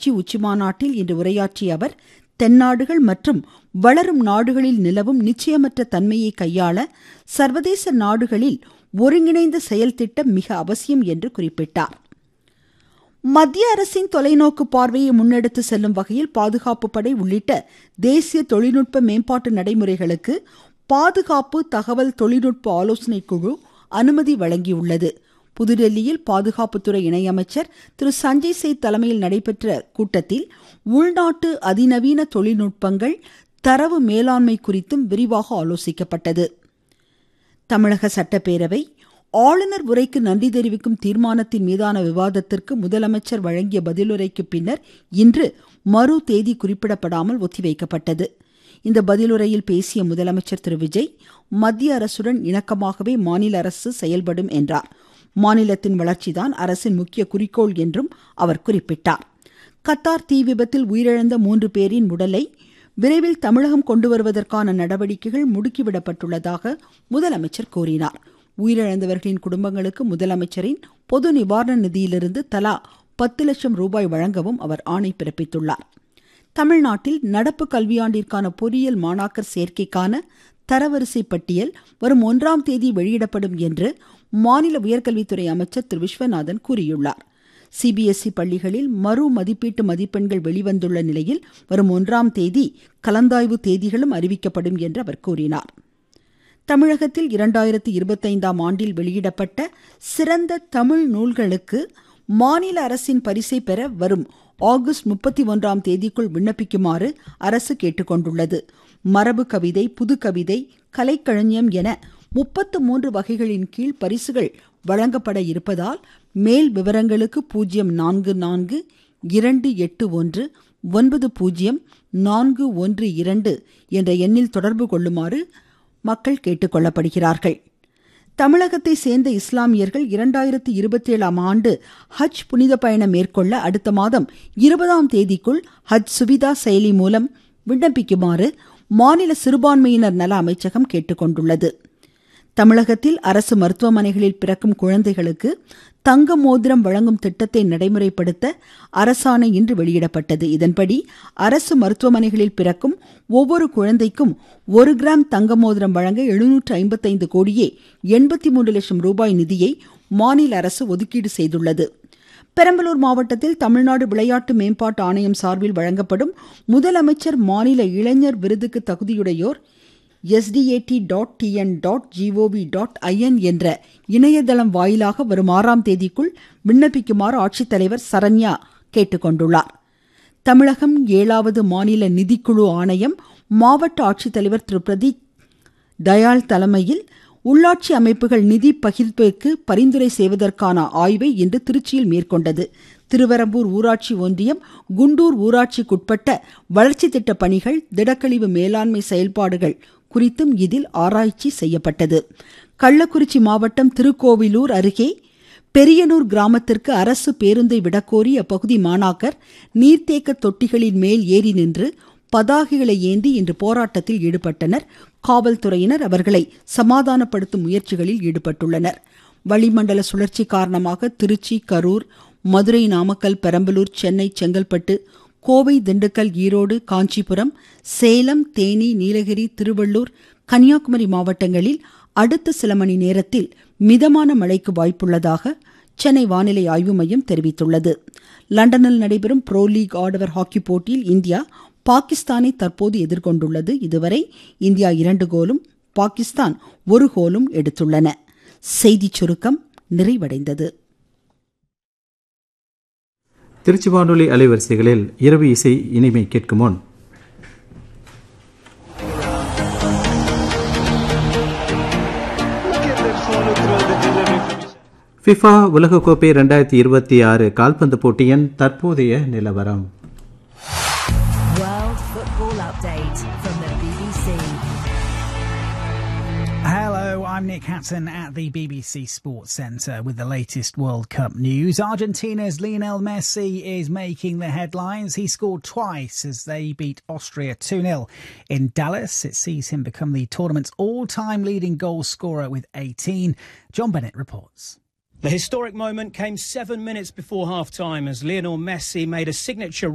வளர்ச்சி உச்சிமாநாட்டில் இன்று உரையாற்றிய அவர் தென்னாடுகள் மற்றும் வளரும் நாடுகளில் நிலவும் நிச்சயமற்ற தன்மையை கையாள சர்வதேச நாடுகளில் ஒருங்கிணைந்த செயல் திட்டம் மிக அவசியம் என்று குறிப்பிட்டார் மத்திய அரசின் தொலைநோக்கு பார்வையை முன்னெடுத்து செல்லும் வகையில் பாதுகாப்பு படை உள்ளிட்ட தேசிய தொழில்நுட்ப மேம்பாட்டு நடைமுறைகளுக்கு பாதுகாப்பு தகவல் தொழில்நுட்ப ஆலோசனை குழு அனுமதி வழங்கியுள்ளது புதுடெல்லியில் பாதுகாப்புத்துறை இணையமைச்சர் திரு சஞ்சய் சேத் தலைமையில் நடைபெற்ற கூட்டத்தில் உள்நாட்டு அதிநவீன தொழில்நுட்பங்கள் தரவு மேலாண்மை குறித்தும் விரிவாக ஆலோசிக்கப்பட்டது தமிழக சட்டப்பேரவை ஆளுநர் உரைக்கு நன்றி தெரிவிக்கும் தீர்மானத்தின் மீதான விவாதத்திற்கு முதலமைச்சர் வழங்கிய பதிலுரைக்கு பின்னர் இன்று மறு தேதி குறிப்பிடப்படாமல் ஒத்திவைக்கப்பட்டது இந்த பதிலுரையில் பேசிய முதலமைச்சர் திரு விஜய் மத்திய அரசுடன் இணக்கமாகவே மாநில அரசு செயல்படும் என்றார் மாநிலத்தின் வளர்ச்சிதான் அரசின் முக்கிய குறிக்கோள் என்றும் அவர் குறிப்பிட்டார் கத்தார் தீ விபத்தில் உயிரிழந்த மூன்று பேரின் உடலை விரைவில் தமிழகம் கொண்டு வருவதற்கான நடவடிக்கைகள் முடுக்கிவிடப்பட்டுள்ளதாக முதலமைச்சர் கூறினார் உயிரிழந்தவர்களின் குடும்பங்களுக்கு முதலமைச்சரின் பொது நிவாரண நிதியிலிருந்து தலா பத்து லட்சம் ரூபாய் வழங்கவும் அவர் ஆணை பிறப்பித்துள்ளார் தமிழ்நாட்டில் நடப்பு கல்வியாண்டிற்கான பொறியியல் மாணாக்கர் சேர்க்கைக்கான தரவரிசை பட்டியல் வரும் ஒன்றாம் தேதி வெளியிடப்படும் என்று மாநில உயர்கல்வித்துறை அமைச்சர் திரு விஸ்வநாதன் கூறியுள்ளார் சிபிஎஸ்இ பள்ளிகளில் மறு மதிப்பீட்டு மதிப்பெண்கள் வெளிவந்துள்ள நிலையில் வரும் ஒன்றாம் தேதி கலந்தாய்வு தேதிகளும் அறிவிக்கப்படும் என்று அவர் கூறினார் தமிழகத்தில் இரண்டாயிரத்தி இருபத்தைந்தாம் ஆண்டில் வெளியிடப்பட்ட சிறந்த தமிழ் நூல்களுக்கு மாநில அரசின் பரிசை பெற வரும் ஆகஸ்ட் முப்பத்தி ஒன்றாம் தேதிக்குள் விண்ணப்பிக்குமாறு அரசு கேட்டுக்கொண்டுள்ளது மரபு கவிதை புது கவிதை கலைக்கழனியம் என முப்பத்து மூன்று வகைகளின் கீழ் பரிசுகள் வழங்கப்பட இருப்பதால் மேல் விவரங்களுக்கு பூஜ்ஜியம் நான்கு நான்கு இரண்டு எட்டு ஒன்று ஒன்பது பூஜ்ஜியம் நான்கு ஒன்று இரண்டு என்ற எண்ணில் தொடர்பு கொள்ளுமாறு மக்கள் கேட்டுக்கொள்ளப்படுகிறார்கள் தமிழகத்தை சேர்ந்த இஸ்லாமியர்கள் இரண்டாயிரத்தி இருபத்தி ஏழாம் ஆண்டு ஹஜ் புனித பயணம் மேற்கொள்ள அடுத்த மாதம் இருபதாம் தேதிக்குள் ஹஜ் சுவிதா செயலி மூலம் விண்ணப்பிக்குமாறு மாநில சிறுபான்மையினர் நல அமைச்சகம் கேட்டுக்கொண்டுள்ளது தமிழகத்தில் அரசு மருத்துவமனைகளில் பிறக்கும் குழந்தைகளுக்கு தங்க மோதிரம் வழங்கும் திட்டத்தை நடைமுறைப்படுத்த அரசாணை இன்று வெளியிடப்பட்டது இதன்படி அரசு மருத்துவமனைகளில் பிறக்கும் ஒவ்வொரு குழந்தைக்கும் ஒரு கிராம் தங்க மோதிரம் வழங்க எழுநூற்று ஐம்பத்தைந்து கோடியே எண்பத்தி மூன்று லட்சம் ரூபாய் நிதியை மாநில அரசு ஒதுக்கீடு செய்துள்ளது பெரம்பலூர் மாவட்டத்தில் தமிழ்நாடு விளையாட்டு மேம்பாட்டு ஆணையம் சார்பில் வழங்கப்படும் முதலமைச்சர் மாநில இளைஞர் விருதுக்கு தகுதியுடையோர் SDAT dot TN dot GOV dot IN என்ற இணையதளம் வாயிலாக வரும் ஆறாம் தேதிக்குள் விண்ணப்பிக்குமாறு ஆட்சித்தலைவர் சரண்யா கேட்டுக்கொண்டுள்ளார் தமிழகம் ஏழாவது மாநில நிதிக்குழு ஆணையம் மாவட்ட ஆட்சித்தலைவர் திரு பிரதீக் தயாள் தலைமையில் உள்ளாட்சி அமைப்புகள் நிதி பகிர்வுக்கு பரிந்துரை செய்வதற்கான ஆய்வை இன்று திருச்சியில் மேற்கொண்டது திருவரம்பூர் ஊராட்சி ஒன்றியம் குண்டூர் ஊராட்சிக்குட்பட்ட வளர்ச்சி திட்ட பணிகள் திடக்கழிவு மேலாண்மை செயல்பாடுகள் குறித்தும் இதில் ஆராய்ச்சி செய்யப்பட்டது கள்ளக்குறிச்சி மாவட்டம் திருக்கோவிலூர் அருகே பெரியனூர் கிராமத்திற்கு அரசு பேருந்தை விடக்கோரி அப்பகுதி மாணாக்கர் நீர்த்தேக்க தொட்டிகளின் மேல் ஏறி நின்று பதாகைகளை ஏந்தி இன்று போராட்டத்தில் ஈடுபட்டனர் காவல்துறையினர் அவர்களை சமாதானப்படுத்தும் முயற்சிகளில் ஈடுபட்டுள்ளனர் வளிமண்டல சுழற்சி காரணமாக திருச்சி கரூர் மதுரை நாமக்கல் பெரம்பலூர் சென்னை செங்கல்பட்டு கோவை திண்டுக்கல் ஈரோடு காஞ்சிபுரம் சேலம் தேனி நீலகிரி திருவள்ளூர் கன்னியாகுமரி மாவட்டங்களில் அடுத்த சில மணி நேரத்தில் மிதமான மழைக்கு வாய்ப்புள்ளதாக சென்னை வானிலை ஆய்வு மையம் தெரிவித்துள்ளது லண்டனில் நடைபெறும் ப்ரோ லீக் ஆடவர் ஹாக்கி போட்டியில் இந்தியா பாகிஸ்தானை தற்போது எதிர்கொண்டுள்ளது இதுவரை இந்தியா இரண்டு கோலும் பாகிஸ்தான் ஒரு கோலும் எடுத்துள்ளன செய்திச் சுருக்கம் நிறைவடைந்தது திருச்சி வானொலி அலைவரிசைகளில் இரவு இசை இனிமை கேட்கும் முன் ஃபிஃபா உலகக்கோப்பை ரெண்டாயிரத்தி இருபத்தி ஆறு கால்பந்து போட்டியின் தற்போதைய நிலவரம் World Football Update from the BBC. Hello, I'm Nick Hatton at the BBC Sports Centre with the latest World Cup news. Argentina's Lionel Messi is making the headlines. He scored twice as they beat Austria 2 0 in Dallas. It sees him become the tournament's all time leading goal scorer with 18. John Bennett reports. The historic moment came seven minutes before half time as Lionel Messi made a signature